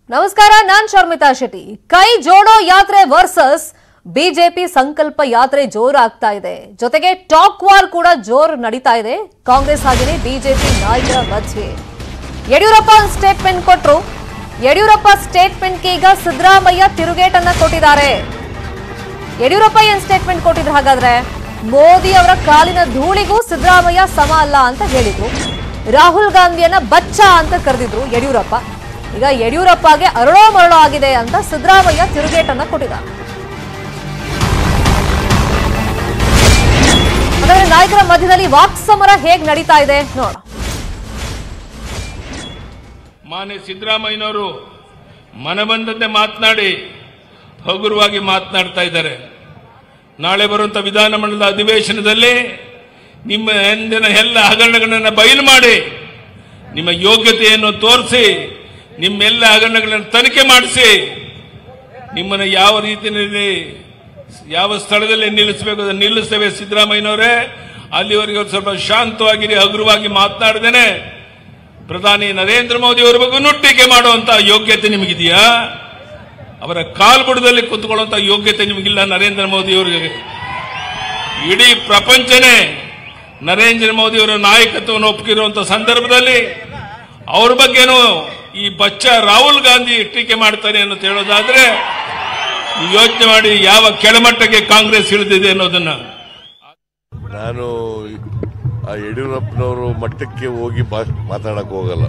ನಮಸ್ಕಾರ ನಾನ್ ಶರ್ಮಿತಾ ಶೆಟ್ಟಿ ಕೈ ಜೋಡೋ ಯಾತ್ರೆ ವರ್ಸಸ್ ಬಿಜೆಪಿ ಸಂಕಲ್ಪ ಯಾತ್ರೆ ಜೋರಾಗ್ತಾ ಇದೆ ಜೊತೆಗೆ ಟಾಕ್ ವಾರ್ ಕೂಡ ಜೋರ್ ನಡೀತಾ ಇದೆ ಕಾಂಗ್ರೆಸ್ ಹಾಗೆಯೇ ಬಿಜೆಪಿ ನಾಯಕರ ಮಧ್ಯೆ ಯಡಿಯೂರಪ್ಪ ಒಂದು ಸ್ಟೇಟ್ಮೆಂಟ್ ಕೊಟ್ರು ಯಡಿಯೂರಪ್ಪ ಸ್ಟೇಟ್ಮೆಂಟ್ಗೆ ಈಗ ಸಿದ್ದರಾಮಯ್ಯ ತಿರುಗೇಟನ್ನ ಕೊಟ್ಟಿದ್ದಾರೆ ಯಡಿಯೂರಪ್ಪ ಏನ್ ಸ್ಟೇಟ್ಮೆಂಟ್ ಕೊಟ್ಟಿದ್ರು ಹಾಗಾದ್ರೆ ಮೋದಿ ಅವರ ಕಾಲಿನ ಧೂಳಿಗೂ ಸಿದ್ದರಾಮಯ್ಯ ಸಮ ಅಲ್ಲ ಅಂತ ಹೇಳಿದ್ರು ರಾಹುಲ್ ಗಾಂಧಿಯನ್ನ ಬಚ್ಚ ಅಂತ ಕರೆದಿದ್ರು ಯಡಿಯೂರಪ್ಪ ಈಗ ಯಡಿಯೂರಪ್ಪಗೆ ಅರಳೋ ಮರಳೋ ಆಗಿದೆ ಅಂತ ಸಿದ್ದರಾಮಯ್ಯ ತಿರುಗೇಟನ್ನ ಕೊಟ್ಟಿದ್ದಾರೆ ಹಾಗಾದ್ರೆ ನಾಯಕರ ಮಧ್ಯದಲ್ಲಿ ವಾಕ್ಸಮರ ಹೇಗ್ ನಡೀತಾ ಇದೆ ನೋಡ ಮಾನ್ಯ ಸಿದ್ದರಾಮಯ್ಯನವರು ಮನಬಂದಂತೆ ಮಾತನಾಡಿ ಹಗುರವಾಗಿ ಮಾತನಾಡ್ತಾ ಇದ್ದಾರೆ ನಾಳೆ ಬರುವಂತ ವಿಧಾನಮಂಡಲದ ಅಧಿವೇಶನದಲ್ಲಿ ನಿಮ್ಮ ಎಂದಿನ ಎಲ್ಲ ಹಗರಣಗಳನ್ನು ಬಯಲು ಮಾಡಿ ನಿಮ್ಮ ಯೋಗ್ಯತೆಯನ್ನು ತೋರಿಸಿ ನಿಮ್ಮೆಲ್ಲ ಹಗರಣಗಳನ್ನು ತನಿಖೆ ಮಾಡಿಸಿ ನಿಮ್ಮನ್ನು ಯಾವ ರೀತಿಯಲ್ಲಿ ಯಾವ ಸ್ಥಳದಲ್ಲಿ ನಿಲ್ಲಿಸಬೇಕು ಅದನ್ನು ನಿಲ್ಲಿಸ್ತೇವೆ ಸಿದ್ದರಾಮಯ್ಯನವರೇ ಅಲ್ಲಿವರೆಗೆ ಒಂದು ಸ್ವಲ್ಪ ಶಾಂತವಾಗಿರಿ ಹಗುರವಾಗಿ ಮಾತನಾಡ್ದೇನೆ ಪ್ರಧಾನಿ ನರೇಂದ್ರ ಮೋದಿ ಅವರ ಬಗ್ಗೆ ನುಟ್ಟಿಕೆ ಮಾಡುವಂತ ಯೋಗ್ಯತೆ ನಿಮಗಿದೆಯಾ ಅವರ ಕಾಲ್ಬುಡದಲ್ಲಿ ಕುತ್ಕೊಳ್ಳುವಂತ ಯೋಗ್ಯತೆ ನಿಮಗಿಲ್ಲ ನರೇಂದ್ರ ಮೋದಿ ಅವರಿಗೆ ಇಡೀ ಪ್ರಪಂಚನೇ ನರೇಂದ್ರ ಮೋದಿ ಅವರ ನಾಯಕತ್ವವನ್ನು ಒಪ್ಪಿರುವಂತ ಸಂದರ್ಭದಲ್ಲಿ ಅವ್ರ ಬಗ್ಗೆನೂ ಈ ಬಚ್ಚ ರಾಹುಲ್ ಗಾಂಧಿ ಟೀಕೆ ಮಾಡ್ತಾನೆ ಅಂತ ಹೇಳೋದಾದ್ರೆ ನೀವು ಯೋಚನೆ ಮಾಡಿ ಯಾವ ಕೆಳಮಟ್ಟಕ್ಕೆ ಕಾಂಗ್ರೆಸ್ ಇಳಿದಿದೆ ಅನ್ನೋದನ್ನ ನಾನು ಆ ಯಡಿಯೂರಪ್ಪನವರು ಮಟ್ಟಕ್ಕೆ ಹೋಗಿ ಭಾಷ್- ಮಾತಾಡಕ್ ಹೋಗಲ್ಲ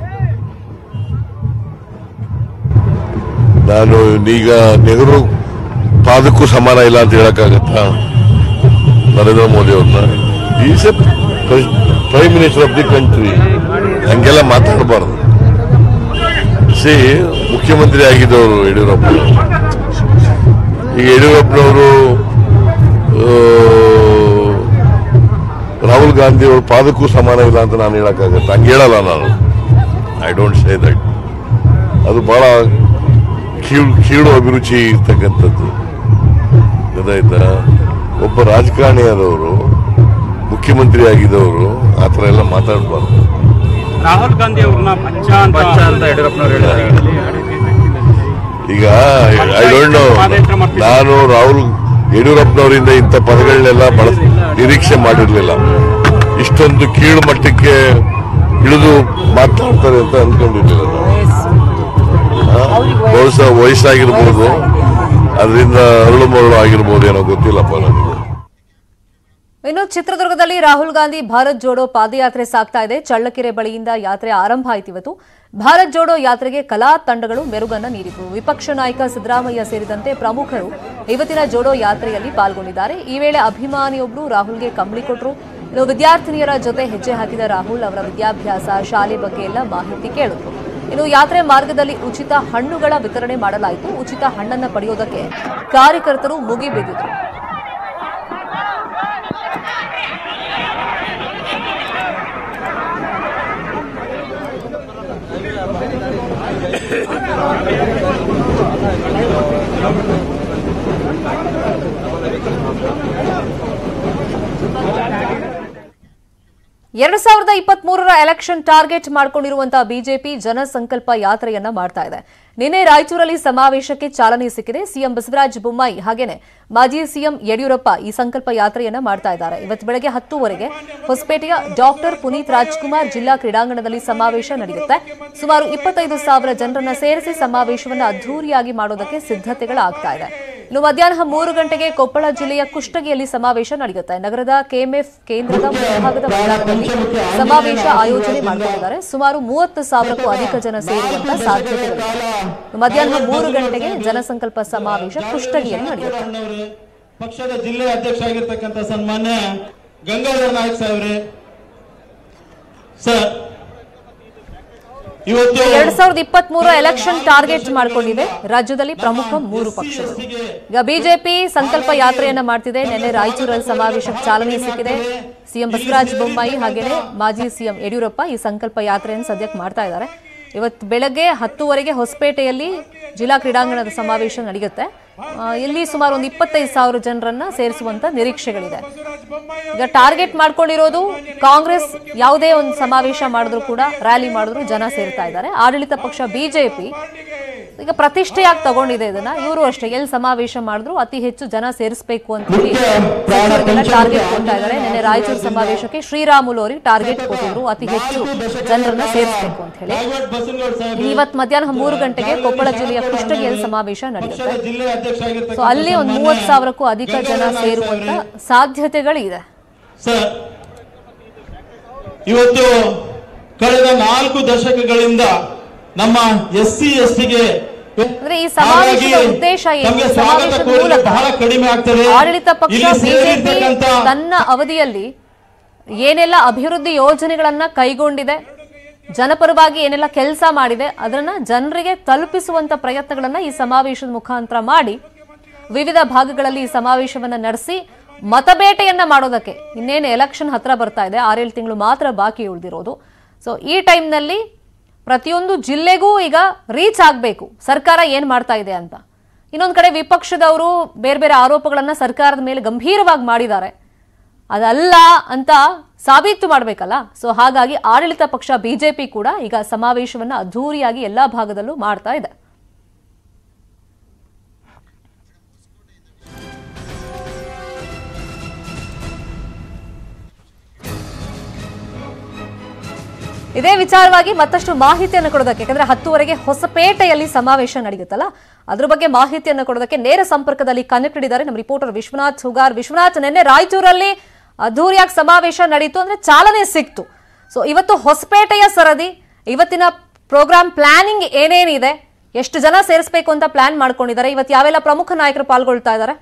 ನಾನು ಈಗ ನೆಹರು ಪಾದಕ್ಕೂ ಸಮಾನ ಇಲ್ಲ ಅಂತ ಹೇಳಕ್ಕಾಗತ್ತಾ ನರೇಂದ್ರ ಮೋದಿ ಅವ್ರನ್ನ is a prime minister of the country ಹಂಗೆಲ್ಲ ಮಾತಾಡಬಾರ್ದು ಸಿ ಮುಖ್ಯಮಂತ್ರಿ ಆಗಿದ್ದವರು ಯಡಿಯೂರಪ್ಪ ಈಗ ಯಡಿಯೂರಪ್ಪನವರು ಆ, ರಾಹುಲ್ ಗಾಂಧಿ ಅವ್ರ ಪಾದಕ್ಕೂ ಸಮಾನ ಇಲ್ಲ ಅಂತ ನಾನು ಹೇಳಕ್ಕಾಗತ್ತೆ ಹಂಗೆ ಹೇಳಲ್ಲ ನಾನು ಐ ಡೋಂಟ್ ಸೇ ದಟ್ ಅದು ಬಹಳ ಕೀಳು ಕೀಳು ಅಭಿರುಚಿ ಇರ್ತಕ್ಕಂಥದ್ದು ಗೊತ್ತಾಯ್ತಾ ಒಬ್ಬ ರಾಜಕಾರಣಿಯಾದವರು ಮುಖ್ಯಮಂತ್ರಿ ಆಗಿದ್ದವರು ಆ ಥರ ಎಲ್ಲ ಮಾತಾಡಬಾರ್ದು ರಾಹುಲ್ ಗಾಂಧಿ ಅವ್ರನ್ನ ಬಚ್ಚ ಅಂತ ಬಚ್ಚ ಅಂತ ಯಡಿಯೂರಪ್ಪನವ್ರು ಹೇಳಿದ್ದಾರೆ ಈಗ ಐ ಡೋಂಟ್ ನೋ ನಾನು ರಾಹುಲ್ ಯಡಿಯೂರಪ್ಪನವರಿಂದ ಇಂಥ ಪದಗಳನ್ನೆಲ್ಲ ಬಳಸ ನಿರೀಕ್ಷೆ ಮಾಡಿರ್ಲಿಲ್ಲ ಇಷ್ಟೊಂದು ಕೀಳು ಮಟ್ಟಕ್ಕೆ ಇಳಿದು ಮಾತನಾಡ್ತಾರೆ ಅಂತ ಅನ್ಕೊಂಡಿರ್ಲಿಲ್ಲ ನಾವು ಆ, ಬಹುಶಃ ವಯಸ್ಸಾಗಿರ್ಬೋದು ಅದರಿಂದ ಅರಳು ಮರಳು ಆಗಿರ್ಬೋದು ಏನೋ ಗೊತ್ತಿಲ್ಲಪ್ಪ ನನಗೆ ಇನ್ನು ಚಿತ್ರದುರ್ಗದಲ್ಲಿ ರಾಹುಲ್ ಗಾಂಧಿ ಭಾರತ್ ಜೋಡೋ ಪಾದಯಾತ್ರೆ ಸಾಗ್ತಾ ಇದೆ ಚಳ್ಳಕೆರೆ ಬಳಿಯಿಂದ ಯಾತ್ರೆ ಆರಂಭ ಆಯ್ತು ಇವತ್ತು ಭಾರತ್ ಜೋಡೋ ಯಾತ್ರೆಗೆ ಕಲಾ ತಂಡಗಳು ಮೆರುಗನ್ನ ನೀಡಿತು ವಿಪಕ್ಷ ನಾಯಕ ಸಿದ್ದರಾಮಯ್ಯ ಸೇರಿದಂತೆ ಪ್ರಮುಖರು ಇವತ್ತಿನ ಜೋಡೋ ಯಾತ್ರೆಯಲ್ಲಿ ಪಾಲ್ಗೊಂಡಿದ್ದಾರೆ ಈ ವೇಳೆ ಅಭಿಮಾನಿಯೊಬ್ಬರು ರಾಹುಲ್ಗೆ ಕಂಬಳಿ ಕೊಟ್ಟರು ಇನ್ನು ವಿದ್ಯಾರ್ಥಿನಿಯರ ಜೊತೆ ಹೆಜ್ಜೆ ಹಾಕಿದ ರಾಹುಲ್ ಅವರ ವಿದ್ಯಾಭ್ಯಾಸ ಶಾಲೆ ಬಗ್ಗೆ ಎಲ್ಲ ಮಾಹಿತಿ ಕೇಳಿದ್ರು ಇನ್ನು ಯಾತ್ರೆ ಮಾರ್ಗದಲ್ಲಿ ಉಚಿತ ಹಣ್ಣುಗಳ ವಿತರಣೆ ಮಾಡಲಾಯಿತು ಉಚಿತ ಹಣ್ಣನ್ನ ಪಡೆಯೋದಕ್ಕೆ ಕಾರ್ಯಕರ್ತರು ಮುಗಿಬಿದ್ದಿದ್ರು ಎರಡ್ ಸಾವಿರದ ಇಪ್ಪತ್ತ್ ಮೂರರ ಎಲೆಕ್ಷನ್ ಟಾರ್ಗೆಟ್ ಮಾಡಿಕೊಂಡಿರುವಂತಹ ಬಿಜೆಪಿ ಜನಸಂಕಲ್ಪ ಯಾತ್ರೆಯನ್ನ ಮಾಡ್ತಾ ಇದೆ ನಿನ್ನೆ ರಾಯಚೂರಲ್ಲಿ ಸಮಾವೇಶಕ್ಕೆ ಚಾಲನೆ ಸಿಕ್ಕಿದೆ ಸಿಎಂ ಬಸವರಾಜ ಬೊಮ್ಮಾಯಿ ಹಾಗೇನೆ ಮಾಜಿ ಸಿಎಂ ಯಡಿಯೂರಪ್ಪ ಈ ಸಂಕಲ್ಪ ಯಾತ್ರೆಯನ್ನ ಮಾಡ್ತಾ ಇದ್ದಾರೆ ಇವತ್ತು ಬೆಳಗ್ಗೆ ಹತ್ತುವರೆಗೆ ಹೊಸಪೇಟೆಯ ಡಾಕ್ಟರ್ ಪುನೀತ್ ರಾಜ್ಕುಮಾರ್ ಜಿಲ್ಲಾ ಕ್ರೀಡಾಂಗಣದಲ್ಲಿ ಸಮಾವೇಶ ನಡೆಯುತ್ತೆ ಸುಮಾರು ಇಪ್ಪತ್ತೈದು ಸಾವಿರ ಜನರನ್ನ ಸೇರಿಸಿ ಸಮಾವೇಶವನ್ನು ಅದ್ದೂರಿಯಾಗಿ ಮಾಡೋದಕ್ಕೆ ಸಿದ್ಧತೆಗಳಾಗ್ತಾ ಇದೆ ಇನ್ನು ಮಧ್ಯಾಹ್ನ ಮೂರು ಗಂಟೆಗೆ ಕೊಪ್ಪಳ ಜಿಲ್ಲೆಯ ಕುಷ್ಟಗಿಯಲ್ಲಿ ಸಮಾವೇಶ ನಡೆಯುತ್ತೆ ನಗರದ ಕೆಎಂಎಫ್ ಕೇಂದ್ರದ ಮುಂಭಾಗದ ಮೈದಾನದಲ್ಲಿ ಸಮಾವೇಶ ಆಯೋಜನೆ ಮಾಡಿಕೊಂಡಿದ್ದಾರೆ ಸುಮಾರು ಮೂವತ್ತು ಸಾವಿರಕ್ಕೂ ಅಧಿಕ ಜನ ಸೇರುವಂತ ಸಾಧ್ಯತೆಗಳಿವೆ ಇನ್ನು ಮಧ್ಯಾಹ್ನ ಮೂರು ಗಂಟೆಗೆ ಜನಸಂಕಲ್ಪ ಸಮಾವೇಶ ಕುಷ್ಟಗಿಯಲ್ಲಿ ನಡೆಯುತ್ತೆ ಅವರೇ ಪಕ್ಷದ ಜಿಲ್ಲೆ ಅಧ್ಯಕ್ಷ ಆಗಿರ್ತಕ್ಕಂಥ ಸನ್ಮಾನ್ಯ ಗಂಗಾಧರ ನಾಯಕ್ ಸಾಹೇಬ್ರೆ ಸರ್ ಇವತ್ತು ಎರಡ್ ಸಾವಿರದ ಇಪ್ಪತ್ತ್ ಮೂರು ಎಲೆಕ್ಷನ್ ಟಾರ್ಗೆಟ್ ಮಾಡಿಕೊಂಡಿವೆ ರಾಜ್ಯದಲ್ಲಿ ಪ್ರಮುಖ ಮೂರು ಪಕ್ಷಗಳು ಈಗ ಬಿಜೆಪಿ ಸಂಕಲ್ಪ ಯಾತ್ರೆಯನ್ನ ಮಾಡ್ತಿದೆ ನಿನ್ನೆ ರಾಯಚೂರಲ್ಲಿ ಸಮಾವೇಶಕ್ಕೆ ಚಾಲನೆ ಸಿಕ್ಕಿದೆ ಸಿಎಂ ಬಸವರಾಜ ಬೊಮ್ಮಾಯಿ ಹಾಗೇನೆ ಮಾಜಿ ಸಿಎಂ ಯಡಿಯೂರಪ್ಪ ಈ ಸಂಕಲ್ಪ ಯಾತ್ರೆಯನ್ನು ಸದ್ಯಕ್ಕೆ ಮಾಡ್ತಾ ಇದ್ದಾರೆ ಇವತ್ತು ಬೆಳಗ್ಗೆ ಹತ್ತುವರೆಗೆ ಹೊಸಪೇಟೆಯಲ್ಲಿ ಜಿಲ್ಲಾ ಕ್ರೀಡಾಂಗಣದ ಸಮಾವೇಶ ನಡೆಯುತ್ತೆ ಆ, ಇಲ್ಲಿ ಸುಮಾರು ಒಂದು ಇಪ್ಪತ್ತೈದು ಸಾವಿರ ಜನರನ್ನ ಸೇರಿಸುವಂತ ನಿರೀಕ್ಷೆಗಳಿದೆ ಈಗ ಟಾರ್ಗೆಟ್ ಮಾಡ್ಕೊಂಡಿರೋದು ಕಾಂಗ್ರೆಸ್ ಯಾವುದೇ ಒಂದು ಸಮಾವೇಶ ಮಾಡಿದ್ರು ಕೂಡ ರ್ಯಾಲಿ ಮಾಡಿದ್ರು ಜನ ಸೇರ್ತಾ ಇದ್ದಾರೆ ಆಡಳಿತ ಪಕ್ಷ ಬಿಜೆಪಿ ಈಗ ಪ್ರತಿಷ್ಠೆಯಾಗಿ ತಗೊಂಡಿದೆ ಇದನ್ನ ಇವರು ಅಷ್ಟೇ ಎಲ್ಲಿ ಸಮಾವೇಶ ಮಾಡಿದ್ರು ಅತಿ ಹೆಚ್ಚು ಜನ ಸೇರಿಸಬೇಕು ಅಂತ ಹೇಳಿ ಸಚಿವರಿಗೆಲ್ಲ ಟಾರ್ಗೆಟ್ ಕೊಡ್ತಾ ಇದ್ದಾರೆ ನಿನ್ನೆ ರಾಯಚೂರು ಸಮಾವೇಶಕ್ಕೆ ಶ್ರೀರಾಮುಲು ಅವರಿಗೆ ಟಾರ್ಗೆಟ್ ಕೊಟ್ಟಿದ್ರು ಅತಿ ಹೆಚ್ಚು ಜನರನ್ನ ಸೇರಿಸಬೇಕು ಅಂತ ಹೇಳಿ ಕಾಗವಾಡ ಬಸನಗೌಡ ಸಾಹೇಬ್ ಇನ್ನು ಇವತ್ತು ಮಧ್ಯಾಹ್ನ ಮೂರು ಗಂಟೆಗೆ ಕೊಪ್ಪಳ ಜಿಲ್ಲೆಯ ಕುಷ್ಟಗಿಯಲ್ಲಿ ಸಮಾವೇಶ ನಡೆಯುತ್ತೆ ಪಕ್ಷದ ಜಿಲ್ಲೆಯ ಅಧ್ಯಕ್ಷ ಸೊ ಆಗಿರ್ತಕ್ಕಂಥ ಅಲ್ಲಿ ಒಂದು ಮೂವತ್ತು ಸಾವಿರಕ್ಕೂ ಅಧಿಕ ಜನ ಸೇರುವಂತ ಸಾಧ್ಯತೆಗಳಿದೆ ಸರ್ ಇವತ್ತು ಕಳೆದ ನಾಲ್ಕು ದಶಕಗಳಿಂದ ನಮ್ಮ ಎಸ್ ಸಿ ಎಸ್ ಟಿಗೆ ಅಂದ್ರೆ ಈ ಸಮಾವೇಶದ ಉದ್ದೇಶ ಏನು? ತಮಗೆ ಸ್ವಾಗತ ಸಮಾವೇಶದ ಕೋರಲು ಮೂಲಕ ಬಹಳ ಕಡಿಮೆ ಆಗ್ತದೆ ಆಡಳಿತ ಪಕ್ಷ ಇಲ್ಲಿ ಬಿಜೆಪಿ ಸೇರಿರ್ತಕ್ಕಂಥ ತನ್ನ ಅವಧಿಯಲ್ಲಿ ಏನೆಲ್ಲ ಅಭಿವೃದ್ಧಿ ಯೋಜನೆಗಳನ್ನ ಕೈಗೊಂಡಿದೆ ಜನಪರವಾಗಿ ಏನೆಲ್ಲ ಕೆಲಸ ಮಾಡಿದೆ ಅದನ್ನ ಜನರಿಗೆ ತಲುಪಿಸುವಂತ ಪ್ರಯತ್ನಗಳನ್ನ ಈ ಸಮಾವೇಶದ ಮುಖಾಂತರ ಮಾಡಿ ವಿವಿಧ ಭಾಗಗಳಲ್ಲಿ ಈ ಸಮಾವೇಶವನ್ನ ನಡೆಸಿ ಮತಬೇಟೆಯನ್ನ ಮಾಡೋದಕ್ಕೆ ಇನ್ನೇನು ಎಲೆಕ್ಷನ್ ಹತ್ರ ಬರ್ತಾ ಇದೆ ಆರೇಳು ತಿಂಗಳು ಮಾತ್ರ ಬಾಕಿ ಉಳಿದಿರೋದು ಸೊ ಈ ಟೈಮ್ನಲ್ಲಿ ಪ್ರತಿಯೊಂದು ಜಿಲ್ಲೆಗೂ ಈಗ ರೀಚ್ ಆಗಬೇಕು ಸರ್ಕಾರ ಏನ್ ಮಾಡ್ತಾ ಇದೆ ಅಂತ ಇನ್ನೊಂದು ಕಡೆ ವಿಪಕ್ಷದವರು ಬೇರೆ ಬೇರೆ ಆರೋಪಗಳನ್ನ ಸರ್ಕಾರದ ಮೇಲೆ ಗಂಭೀರವಾಗಿ ಮಾಡಿದ್ದಾರೆ ಅದಲ್ಲ ಅಂತ ಸಾಬೀತು ಮಾಡಬೇಕಲ್ಲ ಸೊ ಹಾಗಾಗಿ ಆಡಳಿತ ಪಕ್ಷ ಬಿಜೆಪಿ ಕೂಡ ಈಗ ಸಮಾವೇಶವನ್ನ ಅದ್ಧೂರಿಯಾಗಿ ಎಲ್ಲಾ ಭಾಗದಲ್ಲೂ ಮಾಡ್ತಾ ಇದೆ ಇದೇ ವಿಚಾರವಾಗಿ ಮತ್ತಷ್ಟು ಮಾಹಿತಿಯನ್ನು ಕೊಡೋದಕ್ಕೆ ಯಾಕಂದ್ರೆ ಹತ್ತುವರೆಗೆ ಹೊಸಪೇಟೆಯಲ್ಲಿ ಸಮಾವೇಶ ನಡೆಯುತ್ತಲ್ಲ ಅದ್ರ ಬಗ್ಗೆ ಮಾಹಿತಿಯನ್ನು ಕೊಡೋದಕ್ಕೆ ನೇರ ಸಂಪರ್ಕದಲ್ಲಿ ಕನೆಕ್ಟೆಡ್ ಇದ್ದಾರೆ ನಮ್ಮ ರಿಪೋರ್ಟರ್ ವಿಶ್ವನಾಥ್ ಹುಗಾರ್ ವಿಶ್ವನಾಥ್ ನಿನ್ನೆ ರಾಯಚೂರಲ್ಲಿ ಅದ್ದೂರಿಯಾಗಿ ಸಮಾವೇಶ ನಡೀತು ಅಂದ್ರೆ ಚಾಲನೆ ಸಿಕ್ತು ಸೊ ಇವತ್ತು ಹೊಸಪೇಟೆಯ ಸರದಿ ಇವತ್ತಿನ ಪ್ರೋಗ್ರಾಮ್ ಪ್ಲಾನಿಂಗ್ ಏನೇನಿದೆ ಎಷ್ಟು ಜನ ಸೇರಿಸಬೇಕು ಅಂತ ಪ್ಲಾನ್ ಮಾಡ್ಕೊಂಡಿದ್ದಾರೆ ಇವತ್ತು ಯಾವೆಲ್ಲ ಪ್ರಮುಖ ನಾಯಕರು ಪಾಲ್ಗೊಳ್ತಾ ಇದ್ದಾರೆ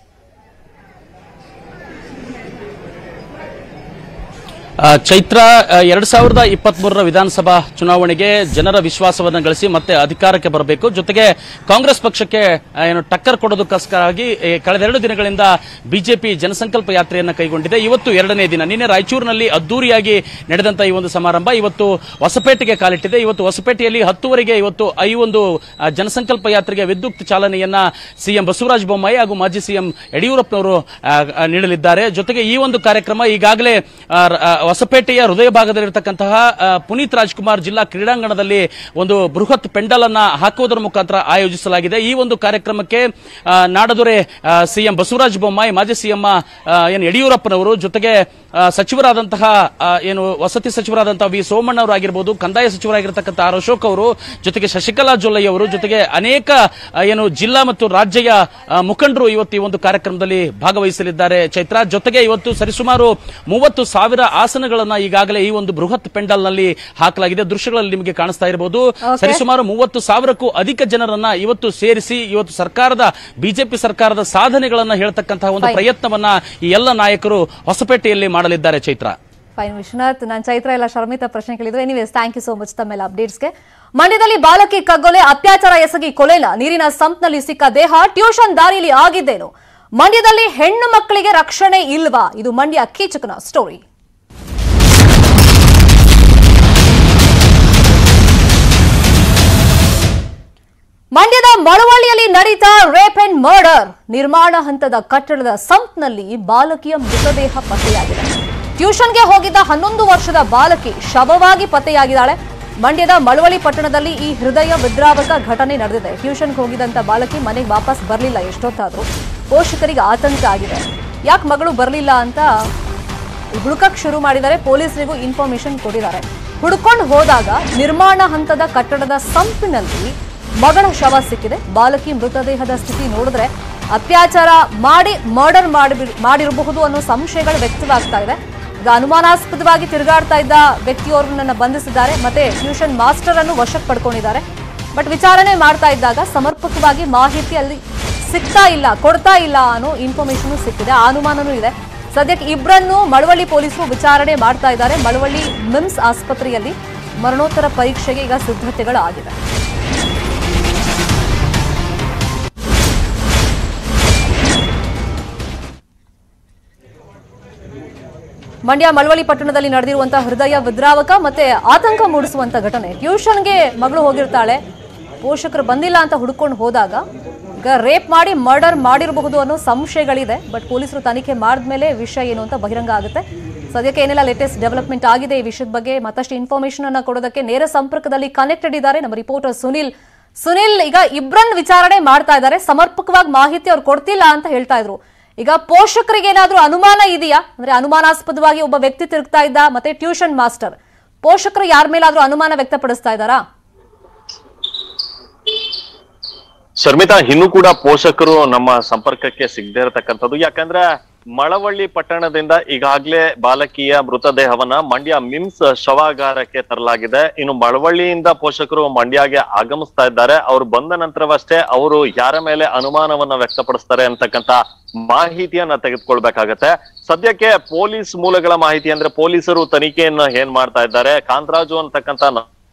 ಆ, ಚೈತ್ರ ಆ, ಎರಡ್ ಸಾವಿರದ ಇಪ್ಪತ್ತ್ ಮೂರರ ವಿಧಾನಸಭಾ ಚುನಾವಣೆಗೆ ಜನರ ವಿಶ್ವಾಸವನ್ನು ಗಳಿಸಿ ಮತ್ತೆ ಅಧಿಕಾರಕ್ಕೆ ಬರಬೇಕು ಜೊತೆಗೆ ಕಾಂಗ್ರೆಸ್ ಪಕ್ಷಕ್ಕೆ ಆ, ಏನು ಟಕ್ಕರ್ ಕೊಡೋದಕ್ಕೋಸ್ಕರವಾಗಿ ಏ, ಕಳೆದೆರಡು ದಿನಗಳಿಂದ ಬಿಜೆಪಿ ಜನಸಂಕಲ್ಪ ಯಾತ್ರೆಯನ್ನ ಕೈಗೊಂಡಿದೆ ಇವತ್ತು ಎರಡನೇ ದಿನ ನಿನ್ನೆ ರಾಯಚೂರಿನಲ್ಲಿ ಅದ್ದೂರಿಯಾಗಿ ನಡೆದಂತ ಈ ಒಂದು ಸಮಾರಂಭ ಇವತ್ತು ಹೊಸಪೇಟೆಗೆ ಕಾಲಿಟ್ಟಿದೆ ಇವತ್ತು ಹೊಸಪೇಟೆಯಲ್ಲಿ ಹತ್ತುವರೆಗೆ ಇವತ್ತು ಈ ಒಂದು ಆ, ಜನಸಂಕಲ್ಪ ಯಾತ್ರೆಗೆ ವಿದ್ಯುಕ್ತ ಚಾಲನೆಯನ್ನ ಸಿಎಂ ಬಸವರಾಜ ಬೊಮ್ಮಾಯಿ ಹಾಗೂ ಮಾಜಿ ಸಿಎಂ ಯಡಿಯೂರಪ್ಪನವರು ಆ, ಆ, ನೀಡಲಿದ್ದಾರೆ ಜೊತೆಗೆ ಈ ಒಂದು ಕಾರ್ಯಕ್ರಮ ಈಗಾಗಲೇ ಆ, ರ- ಆ, ಹೊಸಪೇಟೆಯ ಹೃದಯ ಭಾಗದಲ್ಲಿರತಕ್ಕಂತಹ ಆ, ಪುನೀತ್ ರಾಜ್ಕುಮಾರ್ ಜಿಲ್ಲಾ ಕ್ರೀಡಾಂಗಣದಲ್ಲಿ ಒಂದು ಬೃಹತ್ ಪೆಂಡಲ್ ಅನ್ನ ಹಾಕುವುದರ ಮುಖಾಂತರ ಆಯೋಜಿಸಲಾಗಿದೆ ಈ ಒಂದು ಕಾರ್ಯಕ್ರಮಕ್ಕೆ ಆ, ನಾಡದೊರೆ ಸಿಎಂ ಬಸವರಾಜ ಬೊಮ್ಮಾಯಿ ಮಾಜಿ ಸಿಎಂ ಏನು ಯಡಿಯೂರಪ್ಪನವರು ಜೊತೆಗೆ ಆ, ಸಚಿವರಾದಂತಹ ಆ, ಏನು ವಸತಿ ಸಚಿವರಾದಂತಹ ವಿ ಸೋಮಣ್ಣ ಅವರು ಆಗಿರ್ಬೋದು ಕಂದಾಯ ಸಚಿವರಾಗಿರ್ತಕ್ಕಂಥ ಆರ್ ಅಶೋಕ್ ಅವರು ಜೊತೆಗೆ ಶಶಿಕಲಾ ಜೊಲ್ಲೈ ಅವರು ಜೊತೆಗೆ ಅನೇಕ ಆ, ಏನು ಜಿಲ್ಲಾ ಮತ್ತು ರಾಜ್ಯ ಆ, ಮುಖಂಡರು ಇವತ್ತು ಈ ಒಂದು ಕಾರ್ಯಕ್ರಮದಲ್ಲಿ ಭಾಗವಹಿಸಲಿದ್ದಾರೆ ಚೈತ್ರ ಜೊತೆಗೆ ಇವತ್ತು ಸರಿಸುಮಾರು ಮೂವತ್ತು ಸಾವಿರ ಆಸನಗಳನ್ನ ಈಗಾಗಲೇ ಈ ಒಂದು ಬೃಹತ್ ಪೆಂಡಲ್ ನಲ್ಲಿ ಹಾಕಲಾಗಿದೆ ದೃಶ್ಯಗಳಲ್ಲಿ ನಿಮಗೆ ಕಾಣಿಸ್ತಾ ಇರಬಹುದು ಸರಿಸುಮಾರು ಮೂವತ್ತು ಸಾವಿರಕ್ಕೂ ಅಧಿಕ ಜನರನ್ನ ಇವತ್ತು ಸೇರಿಸಿ ಇವತ್ತು ಸರ್ಕಾರದ ಬಿಜೆಪಿ ಸರ್ಕಾರದ ಸಾಧನೆಗಳನ್ನ ಹೇಳ್ತಕ್ಕಂತಹ ಒಂದು Fine. ಪ್ರಯತ್ನವನ್ನ ಈ ಎಲ್ಲ ನಾಯಕರು ಹೊಸಪೇಟೆಯಲ್ಲಿ ಮಾಡಲಿದ್ದಾರೆ ಚೈತ್ರ ಫೈನ್ ವಿಶ್ವನಾಥ್ ನಾನು ಚೈತ್ರ ಎಲ್ಲ ಶರ್ಮಿತ ಪ್ರಶ್ನೆ ಕೇಳಿದ್ರು anyways thank you so much ತಮ್ಮೆಲ್ಲ ಅಪ್ಡೇಟ್ಸ್ಗೆ ಮಂಡ್ಯದಲ್ಲಿ ಬಾಲಕಿ ಕಗ್ಗೊಲೆ ಅತ್ಯಾಚಾರ ಎಸಗಿ ಕೊಲೆಲ ನೀರಿನ ಸಂಪ್ನಲ್ಲಿ ಸಿಕ್ಕ ದೇಹ ಟ್ಯೂಷನ್ ದಾರಿಯಲ್ಲಿ ಆಗಿದ್ದೇನು ಮಂಡ್ಯದಲ್ಲಿ ಹೆಣ್ಣು ಮಕ್ಕಳಿಗೆ ರಕ್ಷಣೆ ಇಲ್ವಾ ಇದು ಮಂಡ್ಯ ಕೀಚಕನ ಸ್ಟೋರಿ ಮಂಡ್ಯದ ಮಳವಳ್ಳಿಯಲ್ಲಿ ನಡೀತಾ ರೇಪ್ ಅಂಡ್ ಮರ್ಡರ್ ನಿರ್ಮಾಣ ಹಂತದ ಕಟ್ಟಡದ ಸಂಪ್ನಲ್ಲಿ ಬಾಲಕಿಯ ಮೃತದೇಹ ಪತ್ತೆಯಾಗಿದೆ ಟ್ಯೂಷನ್ಗೆ ಹೋಗಿದ್ದ ಹನ್ನೊಂದು ವರ್ಷದ ಬಾಲಕಿ ಶವವಾಗಿ ಪತ್ತೆಯಾಗಿದ್ದಾಳೆ ಮಂಡ್ಯದ ಮಳವಳ್ಳಿ ಪಟ್ಟಣದಲ್ಲಿ ಈ ಹೃದಯ ವಿದ್ರಾವಕ ಘಟನೆ ನಡೆದಿದೆ ಟ್ಯೂಷನ್ಗೆ ಹೋಗಿದ್ದಂತ ಬಾಲಕಿ ಮನೆಗೆ ವಾಪಸ್ ಬರಲಿಲ್ಲ ಎಷ್ಟೊತ್ತಾದ್ರೂ ಪೋಷಕರಿಗೆ ಆತಂಕ ಆಗಿದೆ ಯಾಕೆ ಮಗಳು ಬರಲಿಲ್ಲ ಅಂತ ಹುಡುಕಕ್ ಶುರು ಮಾಡಿದ್ದಾರೆ ಪೊಲೀಸರಿಗೂ ಇನ್ಫಾರ್ಮೇಶನ್ ಕೊಟ್ಟಿದ್ದಾರೆ ಹುಡ್ಕೊಂಡು ಹೋದಾಗ ನಿರ್ಮಾಣ ಹಂತದ ಕಟ್ಟಡದ ಸಂಪಿನಲ್ಲಿ ಮಗಳ ಶವ ಸಿಕ್ಕಿದೆ ಬಾಲಕಿ ಮೃತದೇಹದ ಸ್ಥಿತಿ ನೋಡಿದ್ರೆ ಅತ್ಯಾಚಾರ ಮಾಡಿ ಮರ್ಡರ್ ಮಾಡಿ ಮಾಡಿರಬಹುದು ಅನ್ನೋ ಸಂಶಯಗಳು ವ್ಯಕ್ತವಾಗ್ತಾ ಇದೆ ಈಗ ಅನುಮಾನಾಸ್ಪದವಾಗಿ ತಿರುಗಾಡ್ತಾ ಇದ್ದ ವ್ಯಕ್ತಿಯೋರ್ವನ್ನ ಬಂಧಿಸಿದ್ದಾರೆ ಮತ್ತೆ ಟ್ಯೂಷನ್ ಮಾಸ್ಟರ್ ಅನ್ನು ವಶಕ್ಕೆ ಪಡ್ಕೊಂಡಿದ್ದಾರೆ ಬಟ್ ವಿಚಾರಣೆ ಮಾಡ್ತಾ ಇದ್ದಾಗ ಸಮರ್ಪಕವಾಗಿ ಮಾಹಿತಿ ಅಲ್ಲಿ ಸಿಗ್ತಾ ಇಲ್ಲ ಕೊಡ್ತಾ ಇಲ್ಲ ಅನ್ನೋ ಇನ್ಫಾರ್ಮೇಶನ್ ಸಿಕ್ಕಿದೆ ಆ ಅನುಮಾನನೂ ಇದೆ ಸದ್ಯಕ್ಕೆ ಇಬ್ಬರನ್ನು ಮಳವಳ್ಳಿ ಪೊಲೀಸರು ವಿಚಾರಣೆ ಮಾಡ್ತಾ ಇದ್ದಾರೆ ಮಳವಳ್ಳಿ ಮಿಮ್ಸ್ ಆಸ್ಪತ್ರೆಯಲ್ಲಿ ಮರಣೋತ್ತರ ಪರೀಕ್ಷೆಗೆ ಈಗ ಸಿದ್ಧತೆಗಳು ಆಗಿದೆ ಮಂಡ್ಯ ಮಳವಳ್ಳಿ ಪಟ್ಟಣದಲ್ಲಿ ನಡೆದಿರುವಂತಹ ಹೃದಯ ವಿದ್ರಾವಕ ಮತ್ತೆ ಆತಂಕ ಮೂಡಿಸುವಂತ ಘಟನೆ ಟ್ಯೂಷನ್ಗೆ ಮಗಳು ಹೋಗಿರ್ತಾಳೆ ಪೋಷಕರು ಬಂದಿಲ್ಲ ಅಂತ ಹುಡ್ಕೊಂಡು ಹೋದಾಗ ಈಗ ರೇಪ್ ಮಾಡಿ ಮರ್ಡರ್ ಮಾಡಿರಬಹುದು ಅನ್ನೋ ಸಂಶಯಗಳಿದೆ ಬಟ್ ಪೊಲೀಸರು ತನಿಖೆ ಮಾಡಿದ್ಮೇಲೆ ವಿಷಯ ಏನು ಅಂತ ಬಹಿರಂಗ ಆಗುತ್ತೆ ಸದ್ಯಕ್ಕೆ ಏನೆಲ್ಲ ಲೇಟೆಸ್ಟ್ ಡೆವಲಪ್ಮೆಂಟ್ ಆಗಿದೆ ಈ ವಿಷಯದ ಬಗ್ಗೆ ಮತ್ತಷ್ಟು ಇನ್ಫಾರ್ಮೇಶನ್ ಅನ್ನ ಕೊಡೋದಕ್ಕೆ ನೇರ ಸಂಪರ್ಕದಲ್ಲಿ ಕನೆಕ್ಟೆಡ್ ಇದ್ದಾರೆ ನಮ್ಮ ರಿಪೋರ್ಟರ್ ಸುನಿಲ್ ಸುನಿಲ್ ಈಗ ಇಬ್ರನ್ನ ವಿಚಾರಣೆ ಮಾಡ್ತಾ ಇದ್ದಾರೆ ಸಮರ್ಪಕವಾಗಿ ಮಾಹಿತಿ ಅವ್ರು ಕೊಡ್ತಿಲ್ಲ ಅಂತ ಹೇಳ್ತಾ ಇದ್ರು ಈಗ ಪೋಷಕರಿಗೆ ಏನಾದ್ರೂ ಅನುಮಾನ ಇದೆಯಾ ಅಂದ್ರೆ ಅನುಮಾನಾಸ್ಪದವಾಗಿ ಒಬ್ಬ ವ್ಯಕ್ತಿ ತಿರುಗ್ತಾ ಇದ್ದ ಮತ್ತೆ ಟ್ಯೂಷನ್ ಮಾಸ್ಟರ್ ಪೋಷಕರು ಯಾರ ಮೇಲಾದ್ರೂ ಅನುಮಾನ ವ್ಯಕ್ತಪಡಿಸ್ತಾ ಇದ್ದಾರಾ ಶರ್ಮಿತಾ ಇನ್ನೂ ಕೂಡ ಪೋಷಕರು ನಮ್ಮ ಸಂಪರ್ಕಕ್ಕೆ ಸಿಗದೆ ಇರತಕ್ಕಂಥದ್ದು ಯಾಕಂದ್ರೆ ಮಳವಳ್ಳಿ ಪಟ್ಟಣದಿಂದ ಈಗಾಗಲೇ ಬಾಲಕಿಯ ಮೃತದೇಹವನ್ನ ಮಂಡ್ಯ ಮಿಮ್ಸ್ ಶವಾಗಾರಕ್ಕೆ ತರಲಾಗಿದೆ ಇನ್ನು ಮಳವಳ್ಳಿಯಿಂದ ಪೋಷಕರು ಮಂಡ್ಯಗೆ ಆಗಮಿಸ್ತಾ ಇದ್ದಾರೆ ಅವ್ರು ಬಂದ ನಂತರವಷ್ಟೇ ಅವರು ಯಾರ ಮೇಲೆ ಅನುಮಾನವನ್ನ ವ್ಯಕ್ತಪಡಿಸ್ತಾರೆ ಅಂತಕ್ಕಂತ ಮಾಹಿತಿಯನ್ನ ತೆಗೆದುಕೊಳ್ಬೇಕಾಗತ್ತೆ ಸದ್ಯಕ್ಕೆ ಪೊಲೀಸ್ ಮೂಲಗಳ ಮಾಹಿತಿ ಅಂದ್ರೆ ಪೊಲೀಸರು ತನಿಖೆಯನ್ನ ಏನ್ ಮಾಡ್ತಾ ಇದ್ದಾರೆ ಕಾಂತರಾಜು ಅಂತಕ್ಕಂತ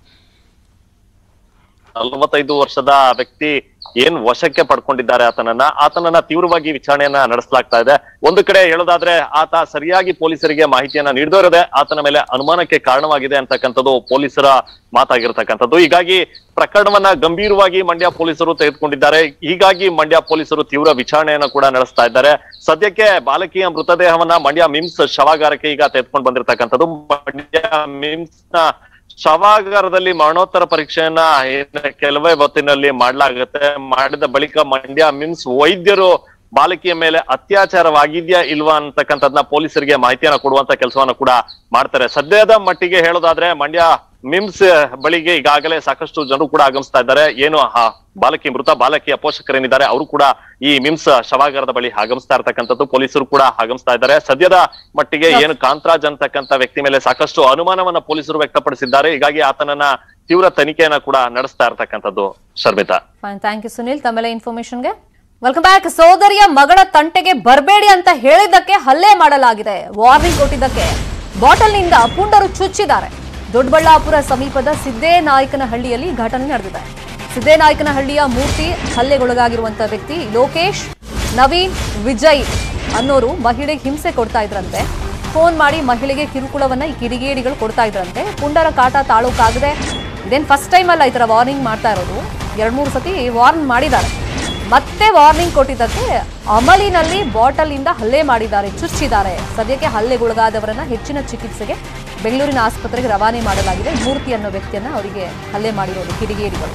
ನಲವತ್ತೈದು ವರ್ಷದ ವ್ಯಕ್ತಿ ಏನ್ ವಶಕ್ಕೆ ಪಡ್ಕೊಂಡಿದ್ದಾರೆ ಆತನನ್ನ ಆತನನ್ನ ತೀವ್ರವಾಗಿ ವಿಚಾರಣೆಯನ್ನ ನಡೆಸಲಾಗ್ತಾ ಇದೆ ಒಂದು ಕಡೆ ಹೇಳೋದಾದ್ರೆ ಆತ ಸರಿಯಾಗಿ ಪೊಲೀಸರಿಗೆ ಮಾಹಿತಿಯನ್ನ ನೀಡದಿರದೆ ಆತನ ಮೇಲೆ ಅನುಮಾನಕ್ಕೆ ಕಾರಣವಾಗಿದೆ ಅಂತಕ್ಕಂಥದ್ದು ಪೊಲೀಸರ ಮಾತಾಗಿರ್ತಕ್ಕಂಥದ್ದು ಹೀಗಾಗಿ ಪ್ರಕರಣವನ್ನ ಗಂಭೀರವಾಗಿ ಮಂಡ್ಯ ಪೊಲೀಸರು ತೆಗೆದುಕೊಂಡಿದ್ದಾರೆ ಹೀಗಾಗಿ ಮಂಡ್ಯ ಪೊಲೀಸರು ತೀವ್ರ ವಿಚಾರಣೆಯನ್ನ ಕೂಡ ನಡೆಸ್ತಾ ಇದ್ದಾರೆ ಸದ್ಯಕ್ಕೆ ಬಾಲಕಿಯ ಮೃತದೇಹವನ್ನ ಮಂಡ್ಯ ಮಿಮ್ಸ್ ಶವಾಗಾರಕ್ಕೆ ಈಗ ತೆಗೆದುಕೊಂಡು ಬಂದಿರತಕ್ಕಂಥದ್ದು ಮಂಡ್ಯ ಮಿಮ್ಸ್ ನ ಶವಾಗಾರದಲ್ಲಿ ಮರಣೋತ್ತರ ಪರೀಕ್ಷೆಯನ್ನ ಏನ್ ಕೆಲವೇ ಹೊತ್ತಿನಲ್ಲಿ ಮಾಡ್ಲಾಗತ್ತೆ ಮಾಡಿದ ಬಳಿಕ ಮಂಡ್ಯ ಮಿಮ್ಸ್ ವೈದ್ಯರು ಬಾಲಕಿಯ ಮೇಲೆ ಅತ್ಯಾಚಾರವಾಗಿದ್ಯಾ ಇಲ್ವಾ ಅಂತಕ್ಕಂಥದ್ನ ಪೊಲೀಸರಿಗೆ ಮಾಹಿತಿಯನ್ನ ಕೊಡುವಂತ ಕೆಲಸವನ್ನ ಕೂಡ ಮಾಡ್ತಾರೆ ಸದ್ಯದ ಮಟ್ಟಿಗೆ ಹೇಳೋದಾದ್ರೆ ಮಂಡ್ಯ ಮಿಮ್ಸ್ ಬಳಿಗೆ ಈಗಾಗಲೇ ಸಾಕಷ್ಟು ಜನರು ಕೂಡ ಆಗಮಿಸ್ತಾ ಇದ್ದಾರೆ ಏನು ಆ ಬಾಲಕಿ ಮೃತ ಬಾಲಕಿಯ ಪೋಷಕರೇನಿದ್ದಾರೆ ಅವರು ಕೂಡ ಈ ಮಿಮ್ಸ್ ಶವಾಗಾರದ ಬಳಿ ಆಗಮಿಸ್ತಾ ಇರ್ತಕ್ಕಂಥದ್ದು ಪೊಲೀಸರು ಕೂಡ ಆಗಮಿಸ್ತಾ ಇದ್ದಾರೆ ಸದ್ಯದ ಮಟ್ಟಿಗೆ ಏನು ಕಾಂತರಾಜ್ ಅಂತಕ್ಕಂಥ ವ್ಯಕ್ತಿ ಮೇಲೆ ಸಾಕಷ್ಟು ಅನುಮಾನವನ್ನ ಪೊಲೀಸರು ವ್ಯಕ್ತಪಡಿಸಿದ್ದಾರೆ ಹೀಗಾಗಿ ಆತನನ್ನ ತೀವ್ರ ತನಿಖೆಯನ್ನ ಕೂಡ ನಡೆಸ್ತಾ ಇರ್ತಕ್ಕಂಥದ್ದು Sharmitha fine thank you Sunil ತಮ್ಮೆಲ್ಲ ಇನ್ಫಾರ್ಮೇಶನ್ಗೆ ವೆಲ್ಕಮ್ ಬ್ಯಾಕ್ ಸೋದರಿಯ ಮಗಳ ತಂಟೆಗೆ ಬರಬೇಡಿ ಅಂತ ಹೇಳಿದ್ದಕ್ಕೆ ಹಲ್ಲೆ ಮಾಡಲಾಗಿದೆ ವಾರ್ನಿಂಗ್ ಕೊಟ್ಟಿದ್ದಕ್ಕೆ ಬಾಟಲ್ನಿಂದ ಪುಂಡರು ಚುಚ್ಚಿದ್ದಾರೆ ದೊಡ್ಡಬಳ್ಳಾಪುರ ಸಮೀಪದ ಸಿದ್ದೇನಾಯಕನಹಳ್ಳಿಯಲ್ಲಿ ಘಟನೆ ನಡೆದಿದೆ ಸಿದ್ದೇನಾಯಕನಹಳ್ಳಿಯ ಮೂರ್ತಿ ಹಲ್ಲೆಗೊಳಗಾಗಿರುವಂತಹ ವ್ಯಕ್ತಿ ಲೋಕೇಶ್ ನವೀನ್ ವಿಜಯ್ ಅನ್ನೋರು ಮಹಿಳೆಗೆ ಹಿಂಸೆ ಕೊಡ್ತಾ ಇದ್ರಂತೆ ಫೋನ್ ಮಾಡಿ ಮಹಿಳೆಗೆ ಕಿರುಕುಳವನ್ನ ಈ ಕಿಡಿಗೇಡಿಗಳು ಕೊಡ್ತಾ ಇದ್ರಂತೆ ಪುಂಡರ ಕಾಟ ತಾಳೋಕಾಗದೆ ಇದೇನ್ ಫಸ್ಟ್ ಟೈಮ್ ಅಲ್ಲ ಈ ತರ ವಾರ್ನಿಂಗ್ ಮಾಡ್ತಾ ಇರೋದು ಎರಡ್ ಮೂರು ಸತಿ ವಾರ್ನ್ ಮಾಡಿದ್ದಾರೆ ಮತ್ತೆ ವಾರ್ನಿಂಗ್ ಕೊಟ್ಟಿದ್ದಕ್ಕೆ ಅಮಲಿನಲ್ಲಿ ಬಾಟಲ್ ಇಂದ ಹಲ್ಲೆ ಮಾಡಿದ್ದಾರೆ ಚುಚ್ಚಿದ್ದಾರೆ ಸದ್ಯಕ್ಕೆ ಹಲ್ಲೆಗೊಳಗಾದವರನ್ನ ಹೆಚ್ಚಿನ ಚಿಕಿತ್ಸೆಗೆ ಬೆಂಗಳೂರಿನ ಆಸ್ಪತ್ರೆಗೆ ರವಾನೆ ಮಾಡಲಾಗಿದೆ ಮೂರ್ತಿ ಅನ್ನೋ ವ್ಯಕ್ತಿಯನ್ನ ಅವರಿಗೆ ಹಲ್ಲೆ ಮಾಡಿರೋದು ಕಿಡಿಗೇಡಿಗಳು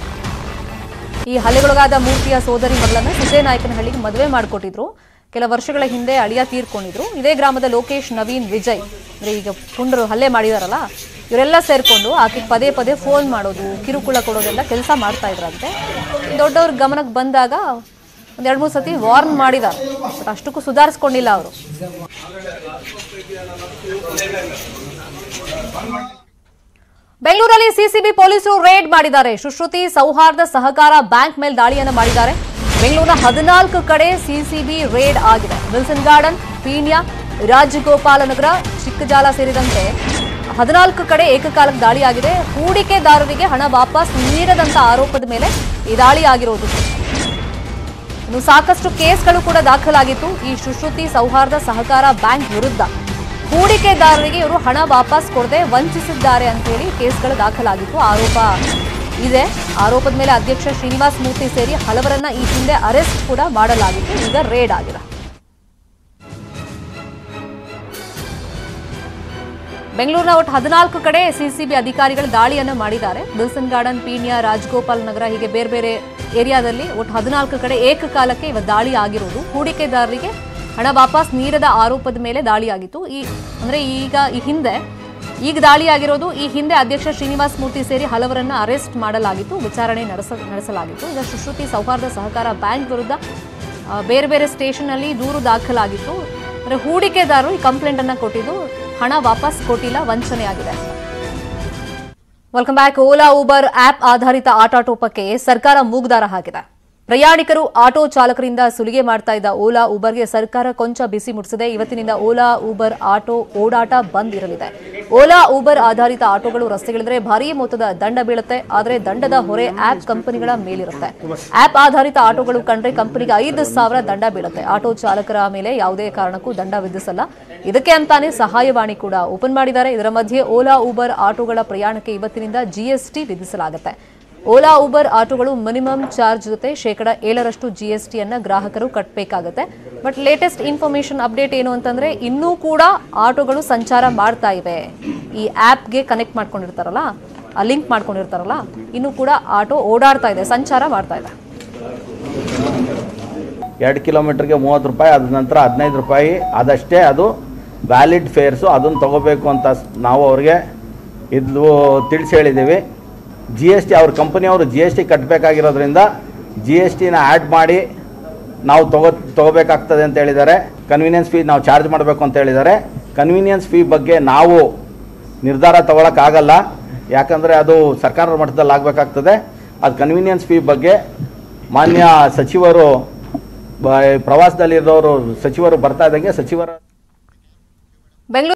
ಈ ಹಲ್ಲೆಗೊಳಗಾದ ಮೂರ್ತಿಯ ಸೋದರಿ ಮಗಳನ್ನ ಸಿದ್ದೇನಾಯಕನಹಳ್ಳಿಗೆ ಮದುವೆ ಮಾಡಿಕೊಟ್ಟಿದ್ರು ಕೆಲ ವರ್ಷಗಳ ಹಿಂದೆ ಅಳಿಯ ತೀರ್ಕೊಂಡಿದ್ರು ಇದೇ ಗ್ರಾಮದ ಲೋಕೇಶ್ ನವೀನ್ ವಿಜಯ್ ಅಂದ್ರೆ ಈಗ ಪುಂಡರು ಹಲ್ಲೆ ಮಾಡಿದಾರಲ್ಲ ಇವರೆಲ್ಲ ಸೇರ್ಕೊಂಡು ಆಕೆ ಪದೇ ಪದೇ ಫೋನ್ ಮಾಡೋದು ಕಿರುಕುಳ ಕೊಡೋದೆಲ್ಲ ಕೆಲಸ ಮಾಡ್ತಾ ಇದ್ರಂತೆ ದೊಡ್ಡವ್ರ ಗಮನಕ್ಕೆ ಬಂದಾಗ ಒಂದ್ ಎರಡು ಮೂರು ಸತಿ ವಾರ್ನ್ ಮಾಡಿದ್ದಾರೆ ಬಟ್ ಅಷ್ಟಕ್ಕೂ ಸುಧಾರಿಸ್ಕೊಂಡಿಲ್ಲ ಅವರು ಬೆಂಗಳೂರಲ್ಲಿ ಸಿಸಿಬಿ ಪೊಲೀಸರು ರೇಡ್ ಮಾಡಿದ್ದಾರೆ ಸುಶ್ರುತಿ ಸೌಹಾರ್ದ ಸಹಕಾರ ಬ್ಯಾಂಕ್ ಮೇಲೆ ದಾಳಿಯನ್ನು ಮಾಡಿದ್ದಾರೆ ಬೆಂಗಳೂರಿನ ಹದಿನಾಲ್ಕು ಕಡೆ ಸಿಸಿಬಿ ರೇಡ್ ಆಗಿದೆ ವಿಲ್ಸನ್ ಗಾರ್ಡನ್ ಪೀಣ್ಯ ರಾಜಗೋಪಾಲನಗರ ಚಿಕ್ಕಜಾಲ ಸೇರಿದಂತೆ ಹದಿನಾಲ್ಕು ಕಡೆ ಏಕಕಾಲಕ್ಕೆ ದಾಳಿಯಾಗಿದೆ ಹೂಡಿಕೆದಾರರಿಗೆ ಹಣ ವಾಪಸ್ ನೀಡದಂತ ಆರೋಪದ ಮೇಲೆ ಈ ದಾಳಿ ಆಗಿರೋದು ಇನ್ನು ಸಾಕಷ್ಟು ಕೇಸ್ಗಳು ಕೂಡ ದಾಖಲಾಗಿತ್ತು ಈ ಸುಶ್ರುತಿ ಸೌಹಾರ್ದ ಸಹಕಾರ ಬ್ಯಾಂಕ್ ವಿರುದ್ಧ ಹೂಡಿಕೆದಾರರಿಗೆ ಇವರು ಹಣ ವಾಪಸ್ ಕೊಡದೆ ವಂಚಿಸಿದ್ದಾರೆ ಅಂತ ಹೇಳಿ ಕೇಸ್ಗಳು ದಾಖಲಾಗಿತ್ತು ಆರೋಪ ಇದೆ ಆರೋಪದ ಮೇಲೆ ಅಧ್ಯಕ್ಷ ಶ್ರೀನಿವಾಸ್ ಮೂರ್ತಿ ಸೇರಿ ಹಲವರನ್ನ ಈ ಹಿಂದೆ ಅರೆಸ್ಟ್ ಕೂಡ ಮಾಡಲಾಗಿತ್ತು ಈಗ ರೇಡ್ ಆಗಿದೆ ಬೆಂಗಳೂರಿನ ಒಟ್ಟು ಹದಿನಾಲ್ಕು ಕಡೆ ಸಿಸಿಬಿ ಅಧಿಕಾರಿಗಳು ದಾಳಿಯನ್ನು ಮಾಡಿದ್ದಾರೆ ವಿಲ್ಸನ್ ಗಾರ್ಡನ್ ಪೀಣ್ಯ ರಾಜಗೋಪಾಲ್ ನಗರ ಹೀಗೆ ಬೇರೆ ಬೇರೆ ಏರಿಯಾದಲ್ಲಿ ಒಟ್ಟು ಹದಿನಾಲ್ಕು ಕಡೆ ಏಕಕಾಲಕ್ಕೆ ಇವ ದಾಳಿ ಆಗಿರೋದು ಹೂಡಿಕೆದಾರರಿಗೆ ಹಣ ವಾಪಸ್ ನೀಡದ ಆರೋಪದ ಮೇಲೆ ದಾಳಿಯಾಗಿತ್ತು ಈ ಅಂದ್ರೆ ಈಗ ಈ ಹಿಂದೆ ಈಗ ದಾಳಿಯಾಗಿರೋದು ಈ ಹಿಂದೆ ಅಧ್ಯಕ್ಷ ಶ್ರೀನಿವಾಸ್ ಮೂರ್ತಿ ಸೇರಿ ಹಲವರನ್ನ ಅರೆಸ್ಟ್ ಮಾಡಲಾಗಿತ್ತು ವಿಚಾರಣೆ ನಡೆಸ ನಡೆಸಲಾಗಿತ್ತು ಈಗ ಸುಶ್ರುತಿ ಸೌಹಾರ್ದ ಸಹಕಾರ ಬ್ಯಾಂಕ್ ವಿರುದ್ಧ ಆ, ಬೇರೆ ಬೇರೆ ಸ್ಟೇಷನ್ನಲ್ಲಿ ದೂರು ದಾಖಲಾಗಿತ್ತು ಅಂದರೆ ಹೂಡಿಕೆದಾರರು ಈ ಕಂಪ್ಲೇಂಟ್ ಅನ್ನ ಕೊಟ್ಟಿದ್ದು ಹಣ ವಾಪಸ್ ಕೊಟ್ಟಿಲ್ಲ ವಂಚನೆ ಆಗಿದೆ welcome back Ola Uber app ಆಧಾರಿತ ಆಟಾಟೋಪಕ್ಕೆ ಸರ್ಕಾರ ಮೂಗ್ದಾರ ಹಾಕಿದೆ ಪ್ರಯಾಣಿಕರು ಆಟೋ ಚಾಲಕರಿಂದ ಸುಲಿಗೆ ಮಾಡ್ತಾ ಇದ್ದ ಓಲಾ ಊಬರ್ಗೆ ಸರ್ಕಾರ ಕೊಂಚ ಬಿಸಿ ಮುಟ್ಟಿಸಿದೆ ಇವತ್ತಿನಿಂದ ಓಲಾ ಊಬರ್ ಆಟೋ ಓಡಾಟ ಬಂದ್ ಇರಲಿದೆ ಓಲಾ ಊಬರ್ ಆಧಾರಿತ ಆಟೋಗಳು ರಸ್ತೆಗಳಿದ್ರೆ ಭಾರೀ ಮೊತ್ತದ ದಂಡ ಬೀಳುತ್ತೆ ಆದರೆ ದಂಡದ ಹೊರೆ ಆಪ್ ಕಂಪನಿಗಳ ಮೇಲಿರುತ್ತೆ ಆಪ್ ಆಧಾರಿತ ಆಟೋಗಳು ಕಂಡ್ರೆ ಕಂಪನಿಗೆ ಐದು ಸಾವಿರ ದಂಡ ಬೀಳುತ್ತೆ ಆಟೋ ಚಾಲಕರ ಮೇಲೆ ಯಾವುದೇ ಕಾರಣಕ್ಕೂ ದಂಡ ವಿಧಿಸಲ್ಲ ಇದಕ್ಕೆ ಅಂತಾನೆ ಸಹಾಯವಾಣಿ ಕೂಡ ಓಪನ್ ಮಾಡಿದ್ದಾರೆ ಇದರ ಮಧ್ಯೆ ಓಲಾ ಊಬರ್ ಆಟೋಗಳ ಪ್ರಯಾಣಕ್ಕೆ ಇವತ್ತಿನಿಂದ ಜಿಎಸ್ಟಿ ವಿಧಿಸಲಾಗುತ್ತೆ ಓಲಾ ಊಬರ್ ಆಟೋಗಳು ಮಿನಿಮಮ್ ಚಾರ್ಜ್ ಜೊತೆ ಶೇಕಡ ಏಳರಷ್ಟು ಜಿಎಸ್ಟಿಯನ್ನ ಗ್ರಾಹಕರು ಕಟ್ಟಬೇಕಾಗುತ್ತೆ ಬಟ್ ಲೇಟೆಸ್ಟ್ ಇನ್ಫಾರ್ಮೇಶನ್ ಅಪ್ಡೇಟ್ ಏನು ಅಂತಂದ್ರೆ ಇನ್ನೂ ಕೂಡ ಆಟೋಗಳು ಸಂಚಾರ ಮಾಡ್ತಾ ಇವೆ ಈ ಆ್ಯಪ್ಗೆ ಕನೆಕ್ಟ್ ಮಾಡ್ಕೊಂಡಿರ್ತಾರಲ್ಲ ಲಿಂಕ್ ಮಾಡ್ಕೊಂಡಿರ್ತಾರಲ್ಲ ಇನ್ನು ಕೂಡ ಆಟೋ ಓಡಾಡ್ತಾ ಇದೆ ಸಂಚಾರ ಮಾಡ್ತಾ ಇದೆ ಎರಡು ಕಿಲೋಮೀಟ್ರಿಗೆ ಮೂವತ್ತು ರೂಪಾಯಿ ಅದ ನಂತರ ಹದಿನೈದು ರೂಪಾಯಿ ಅದಷ್ಟೇ ಅದು ವ್ಯಾಲಿಡ್ ಫೇರ್ಸು ಅದನ್ನು ತಗೋಬೇಕು ಅಂತ ಸ್- ನಾವು ಅವ್ರಿಗೆ ಇದು ತಿಳಿಸಿ ಹೇಳಿದ್ದೀವಿ ಜಿ ಎಸ್ ಟಿ ಅವ್ರ ಕಂಪನಿಯವರು ಜಿ ಎಸ್ ಟಿ ಕಟ್ಟಬೇಕಾಗಿರೋದ್ರಿಂದ ಜಿ ಎಸ್ ಟಿನ ಆ್ಯಡ್ ಮಾಡಿ ನಾವು ತಗೋ ತಗೋಬೇಕಾಗ್ತದೆ ಅಂತ ಹೇಳಿದ್ದಾರೆ ಕನ್ವೀನಿಯನ್ಸ್ ಫೀ ನಾವು ಚಾರ್ಜ್ ಮಾಡಬೇಕು ಅಂತ ಹೇಳಿದ್ದಾರೆ ಕನ್ವೀನಿಯನ್ಸ್ ಫೀ ಬಗ್ಗೆ ನಾವು ನಿರ್ಧಾರ ತಗೊಳಕ್ಕಾಗಲ್ಲ ಯಾಕಂದರೆ ಅದು ಸರ್ಕಾರದ ಮಟ್ಟದಲ್ಲಿ ಆಗಬೇಕಾಗ್ತದೆ ಅದು ಕನ್ವೀನಿಯನ್ಸ್ ಫೀ ಬಗ್ಗೆ ಮಾನ್ಯ ಸಚಿವರು ಬ- ಪ್ರವಾಸದಲ್ಲಿರೋರು ಸಚಿವರು ಬರ್ತಾ ಇದ್ದಂಗೆ ಸಚಿವರ ಬೆಂಗಳೂರು